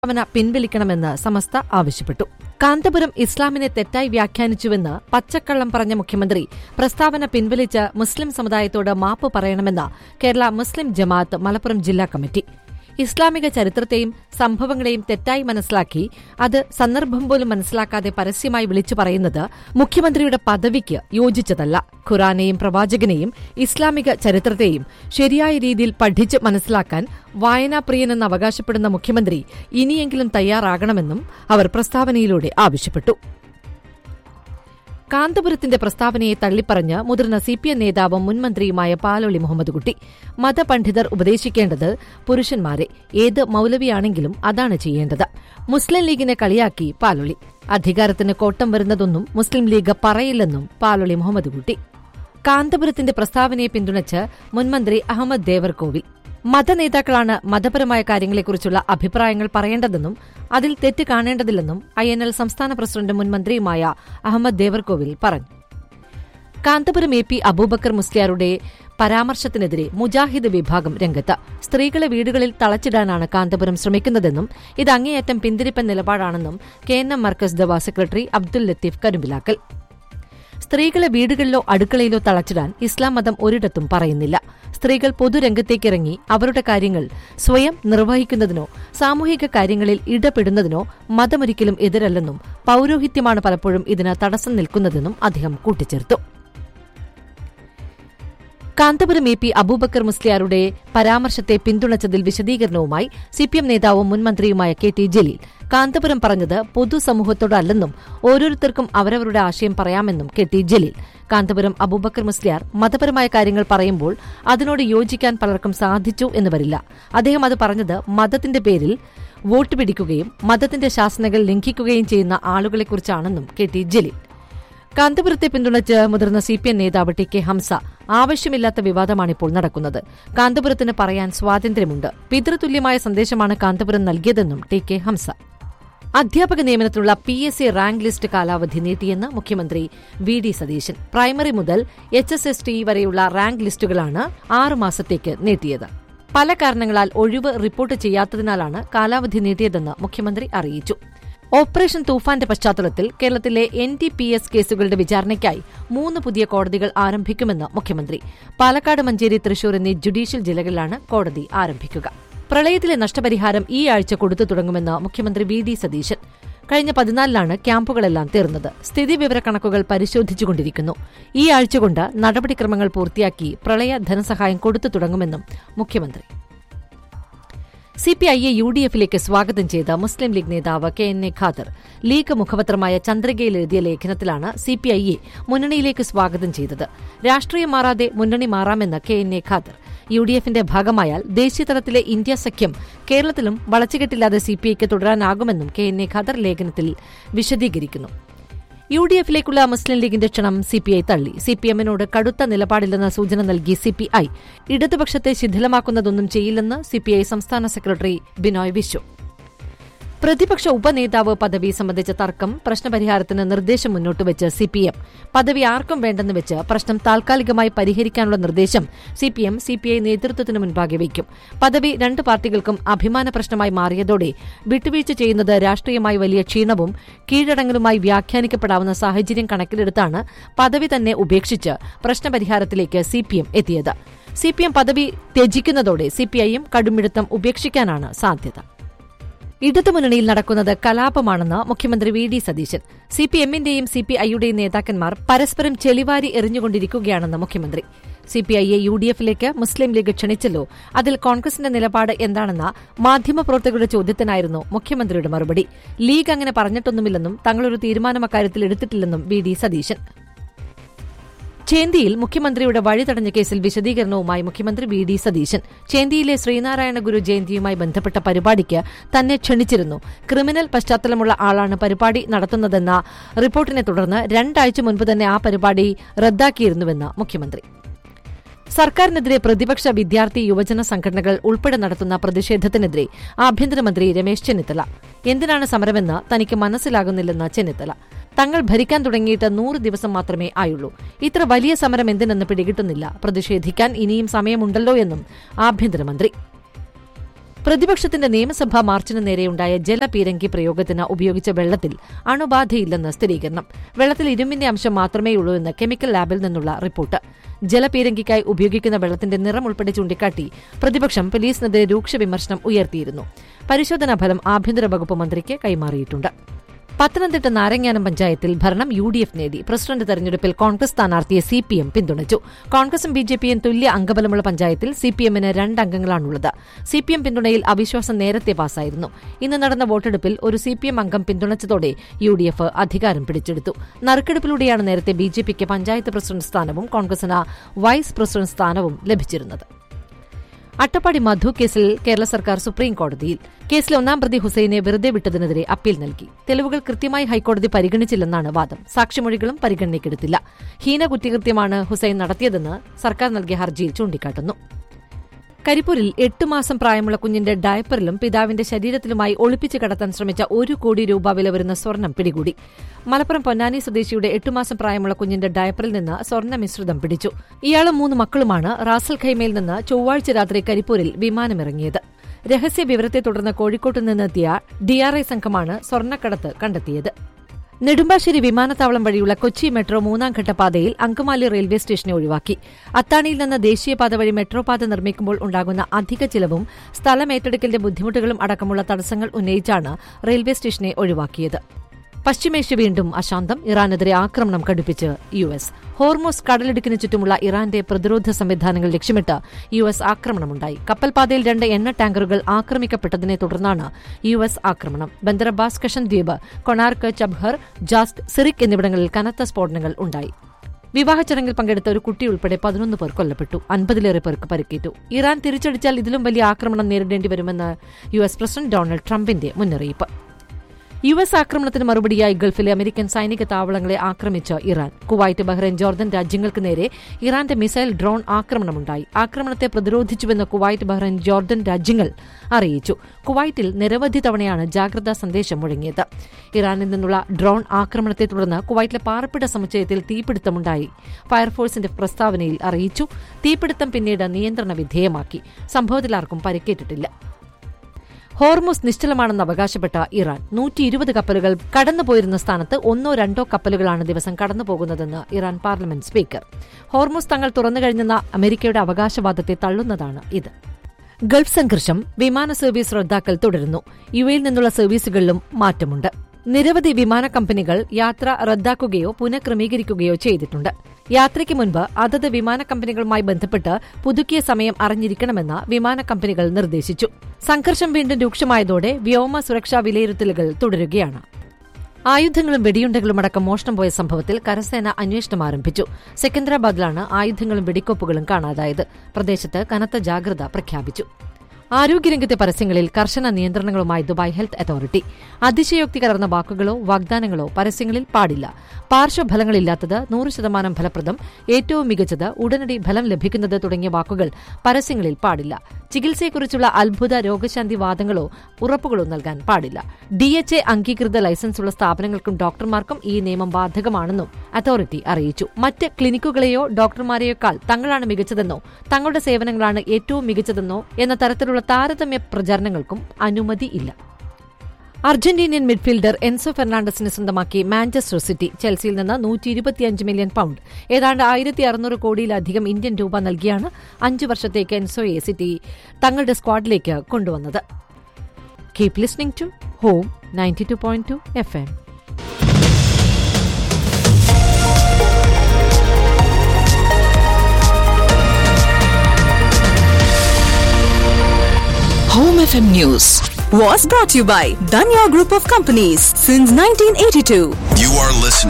പ്രസ്താവന പിൻവലിക്കണമെന്ന് സമസ്ത ആവശ്യപ്പെട്ടു കാന്തപുരം ഇസ്ലാമിനെ തെറ്റായി വ്യാഖ്യാനിച്ചുവെന്ന് പച്ചക്കള്ളം പറഞ്ഞ മുഖ്യമന്ത്രി പ്രസ്താവന പിൻവലിച്ച് മുസ്ലിം സമുദായത്തോട് മാപ്പ് പറയണമെന്ന് കേരള മുസ്ലിം ജമാഅത്ത് മലപ്പുറം ജില്ലാ കമ്മിറ്റി ഇസ്ലാമിക ചരിത്രത്തെയും സംഭവങ്ങളെയും തെറ്റായി മനസ്സിലാക്കി അത് സന്ദർഭം പോലും മനസ്സിലാക്കാതെ പരസ്യമായി വിളിച്ചു പറയുന്നത് മുഖ്യമന്ത്രിയുടെ പദവിക്ക് യോജിച്ചതല്ല ഖുറാനെയും പ്രവാചകനെയും ഇസ്ലാമിക ചരിത്രത്തെയും ശരിയായ രീതിയിൽ പഠിച്ച് മനസ്സിലാക്കാൻ വായനാപ്രിയനെന്ന് അവകാശപ്പെടുന്ന മുഖ്യമന്ത്രി ഇനിയെങ്കിലും തയ്യാറാകണമെന്നും അവർ പ്രസ്താവനയിലൂടെ ആവശ്യപ്പെട്ടു കാന്തപുരത്തിന്റെ പ്രസ്താവനയെ തള്ളിപ്പറഞ്ഞ് മുതിർന്ന സി പി എം നേതാവും മുൻമന്ത്രിയുമായ പാലൊളി മുഹമ്മദ് കുട്ടി മതപണ്ഡിതർ ഉപദേശിക്കേണ്ടത് പുരുഷന്മാരെ ഏത് മൌലവിയാണെങ്കിലും അതാണ് ചെയ്യേണ്ടത് മുസ്ലിം ലീഗിനെ കളിയാക്കി പാലൊളി അധികാരത്തിന് കോട്ടം വരുന്നതൊന്നും മുസ്ലിം ലീഗ് പറയില്ലെന്നും പാലൊളി മുഹമ്മദ് കുട്ടി കാന്തപുരത്തിന്റെ പ്രസ്താവനയെ പിന്തുണച്ച് മുൻമന്ത്രി അഹമ്മദ് ദേവർകോവിൽ മതനേതാക്കളാണ് മതപരമായ കാര്യങ്ങളെക്കുറിച്ചുള്ള അഭിപ്രായങ്ങൾ പറയേണ്ടതെന്നും അതിൽ തെറ്റ് കാണേണ്ടതില്ലെന്നും ഐ എൻ എൽ സംസ്ഥാന പ്രസിഡന്റ് മുൻമന്ത്രിയുമായ അഹമ്മദ് ദേവർകോവിൽ പറഞ്ഞു കാന്തപുരം എ പി അബൂബക്കർ മുസ്ലിയാരുടെ പരാമർശത്തിനെതിരെ മുജാഹിദ് വിഭാഗം രംഗത്ത് സ്ത്രീകളെ വീടുകളിൽ തളച്ചിടാനാണ് കാന്തപുരം ശ്രമിക്കുന്നതെന്നും ഇത് അങ്ങേയറ്റം പിന്തിരിപ്പൻ നിലപാടാണെന്നും K N M Markaz Dawa secretary Abdul Latheef Karumbilakkal സ്ത്രീകളെ വീടുകളിലോ അടുക്കളയിലോ തളച്ചിടാൻ ഇസ്ലാം മതം ഒരിടത്തും പറയുന്നില്ല സ്ത്രീകൾ പൊതുരംഗത്തേക്കിറങ്ങി അവരുടെ കാര്യങ്ങൾ സ്വയം നിർവഹിക്കുന്നതിനോ സാമൂഹിക കാര്യങ്ങളിൽ ഇടപെടുന്നതിനോ മതമൊരിക്കലും എതിരല്ലെന്നും പൌരോഹിത്യമാണ് പലപ്പോഴും ഇതിന് തടസ്സം നിൽക്കുന്നതെന്നും അദ്ദേഹം കൂട്ടിച്ചേർത്തു കാന്തപുരം എ പി അബൂബക്കർ മുസ്ലിയാരുടെ പരാമർശത്തെ പിന്തുണച്ചതിൽ വിശദീകരണവുമായി സിപിഎം നേതാവും മുൻമന്ത്രിയുമായ കെ ടി ജലീൽ കാന്തപുരം പറഞ്ഞത് പൊതുസമൂഹത്തോടല്ലെന്നും ഓരോരുത്തർക്കും അവരവരുടെ ആശയം പറയാമെന്നും കെ ടി ജലീൽ കാന്തപുരം അബൂബക്കർ മുസ്ലിയാർ മതപരമായ കാര്യങ്ങൾ പറയുമ്പോൾ അതിനോട് യോജിക്കാൻ പലർക്കും സാധിച്ചു എന്ന് വരില്ല അദ്ദേഹം അത് പറഞ്ഞത് മതത്തിന്റെ പേരിൽ വോട്ട് പിടിക്കുകയും മതത്തിന്റെ ശാസനകൾ ലംഘിക്കുകയും ചെയ്യുന്ന ആളുകളെക്കുറിച്ചാണെന്നും കെ ടി ജലീൽ കാന്തപുരത്തെ പിന്തുണച്ച് മുതിർന്ന സി പി എം നേതാവ് ടി കെ ഹംസ ആവശ്യമില്ലാത്ത വിവാദമാണിപ്പോൾ നടക്കുന്നത് കാന്തപുരത്തിന് പറയാൻ സ്വാതന്ത്ര്യമുണ്ട് പിതൃതുല്യമായ സന്ദേശമാണ് കാന്തപുരം നൽകിയതെന്നും ടി കെ ഹംസ അധ്യാപക നിയമനത്തിനുള്ള P S C rank list കാലാവധി നീട്ടിയെന്ന് മുഖ്യമന്ത്രി വി ഡി സതീശൻ പ്രൈമറി മുതൽ എച്ച് എസ് എസ് ടി വരെയുള്ള റാങ്ക് ലിസ്റ്റുകളാണ് ആറ് മാസത്തേക്ക് നീട്ടിയത് പല കാരണങ്ങളാൽ ഒഴിവ് റിപ്പോർട്ട് ചെയ്യാത്തതിനാലാണ് കാലാവധി നീട്ടിയതെന്ന് മുഖ്യമന്ത്രി അറിയിച്ചു ഓപ്പറേഷൻ തൂഫാന്റെ പശ്ചാത്തലത്തിൽ കേരളത്തിലെ എൻ ഡി പി എസ് കേസുകളുടെ വിചാരണയ്ക്കായി മൂന്ന് പുതിയ കോടതികൾ ആരംഭിക്കുമെന്ന് മുഖ്യമന്ത്രി പാലക്കാട് മഞ്ചേരി തൃശൂർ എന്നീ ജുഡീഷ്യൽ ജില്ലകളിലാണ് കോടതി ആരംഭിക്കുക പ്രളയത്തിലെ നഷ്ടപരിഹാരം ഈ ആഴ്ച കൊടുത്തു തുടങ്ങുമെന്ന് മുഖ്യമന്ത്രി വി ഡി സതീശൻ കഴിഞ്ഞ പതിനാലിലാണ് ക്യാമ്പുകളെല്ലാം തീർന്നത് സ്ഥിതിവിവരക്കണക്കുകൾ പരിശോധിച്ചുകൊണ്ടിരിക്കുന്നു ഈ ആഴ്ച കൊണ്ട് നടപടിക്രമങ്ങൾ പൂർത്തിയാക്കി പ്രളയ ധനസഹായം കൊടുത്തു തുടങ്ങുമെന്നും മുഖ്യമന്ത്രി സിപിഐയെ യു ഡി എഫിലേക്ക് സ്വാഗതം ചെയ്ത മുസ്ലിം ലീഗ് നേതാവ് K N A Khader League മുഖപത്രമായ ചന്ദ്രികയിൽ എഴുതിയ ലേഖനത്തിലാണ് സിപിഐയെ മുന്നണിയിലേക്ക് സ്വാഗതം ചെയ്തത് രാഷ്ട്രീയം മാറാതെ മുന്നണി മാറാമെന്ന് K N A Khader U D എഫിന്റെ ഭാഗമായാൽ ദേശീയതലത്തിലെ ഇന്ത്യ സഖ്യം കേരളത്തിലും വളച്ചുകെട്ടില്ലാതെ സിപിഐക്ക് തുടരാനാകുമെന്നും കെ എൻ എ ഖാദർ ലേഖനത്തിൽ വിശദീകരിക്കുന്നു യു ഡി എഫിലേക്കുള്ള മുസ്ലിം ലീഗിന്റെ ക്ഷണം സിപിഐ തള്ളി സിപിഎമ്മിനോട് കടുത്ത നിലപാടില്ലെന്ന സൂചന നൽകി സിപിഐ ഇടതുപക്ഷത്തെ ശിഥിലമാക്കുന്നതൊന്നും ചെയ്യില്ലെന്ന് സിപിഐ സംസ്ഥാന സെക്രട്ടറി ബിനോയ് വിശ്വ പ്രതിപക്ഷ ഉപനേതാവ് പദവി സംബന്ധിച്ച തർക്കം പ്രശ്നപരിഹാരത്തിന് നിർദ്ദേശം മുന്നോട്ടുവച്ച് സിപിഎം പദവി ആർക്കും വേണ്ടെന്ന് വെച്ച് പ്രശ്നം താൽക്കാലികമായി പരിഹരിക്കാനുള്ള നിർദ്ദേശം സിപിഎം സിപിഐ നേതൃത്വത്തിന് മുൻപാകെ വയ്ക്കും പദവി രണ്ട് പാർട്ടികൾക്കും അഭിമാന പ്രശ്നമായി മാറിയതോടെ വിട്ടുവീഴ്ച ചെയ്യുന്നത് രാഷ്ട്രീയമായി വലിയ ക്ഷീണവും കീഴടങ്ങലുമായി വ്യാഖ്യാനിക്കപ്പെടാവുന്ന സാഹചര്യം കണക്കിലെടുത്താണ് പദവി തന്നെ ഉപേക്ഷിച്ച് പ്രശ്നപരിഹാരത്തിലേക്ക് സിപിഎം എത്തിയത് സിപിഎം പദവി ത്യജിക്കുന്നതോടെ സിപിഐയും കടുംപിടുത്തം ഉപേക്ഷിക്കാനാണ് സാധ്യത ഇടതുമുന്നണിയിൽ നടക്കുന്നത് കലാപമാണെന്ന് മുഖ്യമന്ത്രി V D Satheesan C P എമ്മിന്റെയും സി പി ഐയുടെയും നേതാക്കന്മാർ പരസ്പരം ചെളിവാരി എറിഞ്ഞുകൊണ്ടിരിക്കുകയാണെന്ന് മുഖ്യമന്ത്രി സിപിഐയെ യു ഡി എഫിലേക്ക് മുസ്ലിം ലീഗ് ക്ഷണിച്ചല്ലോ അതിൽ കോൺഗ്രസിന്റെ നിലപാട് എന്താണെന്ന മാധ്യമപ്രവർത്തകരുടെ ചോദ്യത്തിനായിരുന്നു മുഖ്യമന്ത്രിയുടെ മറുപടി ലീഗ് അങ്ങനെ പറഞ്ഞിട്ടൊന്നുമില്ലെന്നും തങ്ങളൊരു തീരുമാനം അക്കാര്യത്തിൽ എടുത്തിട്ടില്ലെന്നും വി ഡി സതീശൻ ചേന്തിയിൽ മുഖ്യമന്ത്രിയുടെ വഴി തടഞ്ഞ കേസിൽ വിശദീകരണവുമായി മുഖ്യമന്ത്രി വി ഡി സതീശൻ ചേന്തിയിലെ ശ്രീനാരായണ ഗുരു ജയന്തിയുമായി ബന്ധപ്പെട്ട പരിപാടിക്ക് തന്നെ ക്ഷണിച്ചിരുന്നു ക്രിമിനൽ പശ്ചാത്തലമുള്ള ആളാണ് പരിപാടി നടത്തുന്നതെന്ന റിപ്പോർട്ടിനെ തുടർന്ന് രണ്ടാഴ്ച മുൻപ് തന്നെ ആ പരിപാടി റദ്ദാക്കിയിരുന്നുവെന്ന് മുഖ്യമന്ത്രി സർക്കാരിനെതിരെ പ്രതിപക്ഷ വിദ്യാർത്ഥി യുവജന സംഘടനകൾ ഉൾപ്പെടെ നടത്തുന്ന പ്രതിഷേധത്തിനെതിരെ ആഭ്യന്തരമന്ത്രി രമേശ് ചെന്നിത്തല എന്തിനാണ് സമരമെന്ന് തനിക്ക് മനസ്സിലാകുന്നില്ലെന്ന് ചെന്നിത്തല തങ്ങൾ ഭരിക്കാൻ തുടങ്ങിയിട്ട് നൂറ് ദിവസം മാത്രമേ ആയുള്ളൂ ഇത്ര വലിയ സമരം എന്തിനെന്ന് പിടികിട്ടുന്നില്ല പ്രതിഷേധിക്കാൻ ഇനിയും സമയമുണ്ടല്ലോ എന്നും ആഭ്യന്തരമന്ത്രി പ്രതിപക്ഷത്തിന്റെ നിയമസഭാ മാർച്ചിന് നേരെയുണ്ടായ ജലപീരങ്കി പ്രയോഗത്തിന് ഉപയോഗിച്ച വെള്ളത്തിൽ അണുബാധയില്ലെന്ന് സ്ഥിരീകരണം വെള്ളത്തിൽ ഇരുമ്പിന്റെ അംശം മാത്രമേയുള്ളൂ എന്ന് കെമിക്കൽ ലാബിൽ നിന്നുള്ള റിപ്പോർട്ട് ജലപീരങ്കിക്കായി ഉപയോഗിക്കുന്ന വെള്ളത്തിന്റെ നിറം ഉൾപ്പെടെ ചൂണ്ടിക്കാട്ടി പ്രതിപക്ഷം പോലീസിനെതിരെ രൂക്ഷ വിമർശനം ഉയർത്തിയിരുന്നു പരിശോധനാ ഫലം ആഭ്യന്തര വകുപ്പ് മന്ത്രിക്ക് കൈമാറിയിട്ടുണ്ട് പത്തനംതിട്ട നാരങ്ങാനം പഞ്ചായത്തിൽ ഭരണം യു ഡി എഫ് നേടി പ്രസിഡന്റ് തെരഞ്ഞെടുപ്പിൽ കോൺഗ്രസ് സ്ഥാനാർത്ഥിയെ സി പി എം പിന്തുണച്ചു കോൺഗ്രസും ബി ജെ പിയും തുല്യ അംഗബലമുള്ള പഞ്ചായത്തിൽ സി പി എമ്മിന് രണ്ട് അംഗങ്ങളാണുള്ളത് സി പി എം പിന്തുണയിൽ അവിശ്വാസം നേരത്തെ പാസായിരുന്നു ഇന്ന് നടന്ന വോട്ടെടുപ്പിൽ ഒരു സി പി എം അംഗം പിന്തുണച്ചതോടെ യു ഡി എഫ് അധികാരം പിടിച്ചെടുത്തു നറുക്കെടുപ്പിലൂടെയാണ് നേരത്തെ ബി ജെ പിക്ക് പഞ്ചായത്ത് പ്രസിഡന്റ് സ്ഥാനവും കോൺഗ്രസിന് വൈസ് പ്രസിഡന്റ് സ്ഥാനവും ലഭിച്ചിരുന്നത് അട്ടപ്പാടി മധു കേസിൽ കേരള സർക്കാർ സുപ്രീം കോടതിയിൽ കേസിലെ ഒന്നാം പ്രതി ഹുസൈനെ വെറുതെ വിട്ടതിനെതിരെ അപ്പീൽ നൽകി തെളിവുകൾ കൃത്യമായി ഹൈക്കോടതി പരിഗണിച്ചില്ലെന്നാണ് വാദം സാക്ഷിമൊഴികളും പരിഗണനയ്ക്കെടുത്തില്ല ഹീന കുറ്റകൃത്യമാണ് ഹുസൈൻ നടത്തിയതെന്ന് സർക്കാർ നൽകിയ ഹർജിയിൽ ചൂണ്ടിക്കാട്ടുന്നു കരിപ്പൂരിൽ എട്ട് മാസം പ്രായമുള്ള കുഞ്ഞിന്റെ ഡയപ്പറിലും പിതാവിന്റെ ശരീരത്തിലുമായി ഒളിപ്പിച്ച് കടത്താൻ ശ്രമിച്ച ഒരു കോടി രൂപ വില വരുന്ന സ്വർണം പിടികൂടി മലപ്പുറം പൊന്നാനി സ്വദേശിയുടെ എട്ട് മാസം പ്രായമുള്ള കുഞ്ഞിന്റെ ഡയപ്പറിൽ നിന്ന് സ്വർണ്ണ മിശ്രിതം പിടിച്ചു ഇയാളും മൂന്ന് മക്കളുമാണ് റാസൽ ഖൈമയിൽ നിന്ന് ചൊവ്വാഴ്ച രാത്രി കരിപ്പൂരിൽ വിമാനമിറങ്ങിയത് രഹസ്യ വിവരത്തെ തുടർന്ന് കോഴിക്കോട്ട് നിന്നെത്തിയ ഡിആർഐ സംഘമാണ് സ്വർണ്ണക്കടത്ത് കണ്ടെത്തിയത് നെടുമ്പാശ്ശേരി വിമാനത്താവളം വഴിയുള്ള കൊച്ചി മെട്രോ മൂന്നാം ഘട്ട പാതയിൽ അങ്കമാലി റെയിൽവേ സ്റ്റേഷനെ ഒഴിവാക്കി അത്താണിയിൽ നിന്ന് ദേശീയപാത വഴി മെട്രോ പാത നിർമ്മിക്കുമ്പോൾ ഉണ്ടാകുന്ന അധിക ചിലവും സ്ഥലം ഏറ്റെടുക്കലിന്റെ ബുദ്ധിമുട്ടുകളും അടക്കമുള്ള തടസ്സങ്ങൾ ഉന്നയിച്ചാണ് റെയിൽവേ സ്റ്റേഷനെ ഒഴിവാക്കിയത് പശ്ചിമേഷ്യ വീണ്ടും അശാന്തം ഇറാനെതിരെ ആക്രമണം കടുപ്പിച്ച് യു എസ് ഹോർമോസ് കടലിടുക്കിന് ചുറ്റുമുള്ള ഇറാന്റെ പ്രതിരോധ സംവിധാനങ്ങൾ ലക്ഷ്യമിട്ട് യു എസ് ആക്രമണമുണ്ടായി കപ്പൽപാതയിൽ രണ്ട് എണ്ണ ടാങ്കറുകൾ ആക്രമിക്കപ്പെട്ടതിനെ തുടർന്നാണ് യു എസ് ആക്രമണം ബന്ദർ അബ്ബാസ് കഷൻ ദ്വീപ് കൊണാർക്ക് ചബ്ഹർ ജാസ്റ്റ് സിറിക് എന്നിവിടങ്ങളിൽ കനത്ത സ്ഫോടനങ്ങൾ ഉണ്ടായി വിവാഹ ചടങ്ങിൽ പങ്കെടുത്ത ഒരു കുട്ടി ഉൾപ്പെടെ പതിനൊന്ന് പേർ കൊല്ലപ്പെട്ടു അൻപതിലേറെ പേർക്ക് പരിക്കേറ്റു ഇറാൻ തിരിച്ചടിച്ചാൽ ഇതിലും വലിയ ആക്രമണം നേരിടേണ്ടി വരുമെന്ന് യു എസ് പ്രസിഡന്റ് ഡൊണാൾഡ് ട്രംപിന്റെ മുന്നറിയിപ്പ് യു എസ് ആക്രമണത്തിന് മറുപടിയായി ഗൾഫിലെ അമേരിക്കൻ സൈനിക താവളങ്ങളെ ആക്രമിച്ച് ഇറാൻ കുവൈറ്റ് ബഹ്റൈൻ ജോർദൻ രാജ്യങ്ങൾക്ക് നേരെ ഇറാന്റെ മിസൈൽ ഡ്രോൺ ആക്രമണമുണ്ടായി ആക്രമണത്തെ പ്രതിരോധിച്ചുവെന്ന് കുവൈറ്റ് ബഹ്റൈൻ ജോർദൻ രാജ്യങ്ങൾ അറിയിച്ചു കുവൈറ്റിൽ നിരവധി തവണയാണ് ജാഗ്രതാ സന്ദേശം മുഴങ്ങിയത് ഇറാനിൽ നിന്നുള്ള ഡ്രോൺ ആക്രമണത്തെ തുടർന്ന് കുവൈറ്റിലെ പാർപ്പിട സമുച്ചയത്തിൽ തീപിടുത്തമുണ്ടായി ഫയർഫോഴ്സിന്റെ പ്രസ്താവനയിൽ അറിയിച്ചു തീപിടുത്തം പിന്നീട് നിയന്ത്രണ വിധേയമാക്കി സംഭവത്തിൽ ആർക്കും പരിക്കേറ്റിട്ടില്ല ഹോർമുസ് നിശ്ചലമാണെന്ന് അവകാശപ്പെട്ട ഇറാൻ നൂറ്റി ഇരുപത് കപ്പലുകൾ കടന്നുപോയിരുന്ന സ്ഥാനത്ത് ഒന്നോ രണ്ടോ കപ്പലുകളാണ് ദിവസം കടന്നുപോകുന്നതെന്ന് ഇറാൻ പാർലമെന്റ് സ്പീക്കർ ഹോർമുസ് തങ്ങൾ തുറന്നുകഴിഞ്ഞെന്ന അമേരിക്കയുടെ അവകാശവാദത്തെ തള്ളുന്നതാണ് ഇത് ഗൾഫ് സംഘർഷം വിമാന സർവീസ് റദ്ദാക്കൽ തുടരുന്നു യു എയിൽ നിന്നുള്ള സർവീസുകളിലും മാറ്റമുണ്ട് നിരവധി വിമാന കമ്പനികൾ യാത്ര റദ്ദാക്കുകയോ പുനഃക്രമീകരിക്കുകയോ ചെയ്തിട്ടുണ്ട് യാത്രയ്ക്ക് മുൻപ് അതത് വിമാന കമ്പനികളുമായി ബന്ധപ്പെട്ട് പുതുക്കിയ സമയം അറിഞ്ഞിരിക്കണമെന്ന് വിമാന കമ്പനികൾ നിർദ്ദേശിച്ചു സംഘർഷം വീണ്ടും രൂക്ഷമായതോടെ വ്യോമ സുരക്ഷാ വിലയിരുത്തലുകൾ തുടരുകയാണ് ആയുധങ്ങളും വെടിയുണ്ടകളും അടക്കം മോഷണം പോയ സംഭവത്തിൽ കരസേന അന്വേഷണം ആരംഭിച്ചു സെക്കന്ദരാബാദിലാണ് ആയുധങ്ങളും വെടിക്കോപ്പുകളും കാണാതായത് പ്രദേശത്ത് കനത്ത ജാഗ്രത പ്രഖ്യാപിച്ചു ആരോഗ്യരംഗത്തെ പരസ്യങ്ങളിൽ കർശന നിയന്ത്രണങ്ങളുമായി ദുബായ് ഹെൽത്ത് അതോറിറ്റി അതിശയോക്തി കലർന്ന വാക്കുകളോ വാഗ്ദാനങ്ങളോ പരസ്യങ്ങളിൽ പാടില്ല പാർശ്വഫലങ്ങളില്ലാത്തത് നൂറ് ശതമാനം ഫലപ്രദം ഏറ്റവും മികച്ചത് ഉടനടി ഫലം ലഭിക്കുന്നത് തുടങ്ങിയ വാക്കുകൾ പരസ്യങ്ങളിൽ പാടില്ല ചികിത്സയെക്കുറിച്ചുള്ള അത്ഭുത രോഗശാന്തി വാദങ്ങളോ ഉറപ്പുകളോ നൽകാൻ പാടില്ല ഡി എച്ച് എ അംഗീകൃത ലൈസൻസുള്ള സ്ഥാപനങ്ങൾക്കും ഡോക്ടർമാർക്കും ഈ നിയമം ബാധകമാണെന്നും അതോറിറ്റി അറിയിച്ചു മറ്റ് ക്ലിനിക്കുകളെയോ ഡോക്ടർമാരെയേക്കാൾ തങ്ങളാണ് മികച്ചതെന്നോ തങ്ങളുടെ സേവനങ്ങളാണ് ഏറ്റവും മികച്ചതെന്നോ എന്ന തരത്തിലുള്ള താരതമ്യ പ്രചാരണങ്ങൾക്കും അനുമതിയില്ല അർജന്റീനിയൻ മിഡ്ഫീൽഡർ എൻസോ ഫെർണാണ്ടസിനെ സ്വന്തമാക്കി മാഞ്ചസ്റ്റർ സിറ്റി ചെൽസിയിൽ നിന്ന് നൂറ്റി ഇരുപത്തിയഞ്ച് മില്യൺ പൗണ്ട് ഏതാണ്ട് ആയിരത്തി അറുന്നൂറ് കോടിയിലധികം ഇന്ത്യൻ രൂപ നൽകിയാണ് അഞ്ചു വർഷത്തേക്ക് എൻസോയെ സിറ്റി തങ്ങളുടെ സ്ക്വാഡിലേക്ക് കൊണ്ടുവന്നത് keep listening to Home ninety two point two F M Home FM News was brought to you by Danya Group of Companies since 1982. You are listening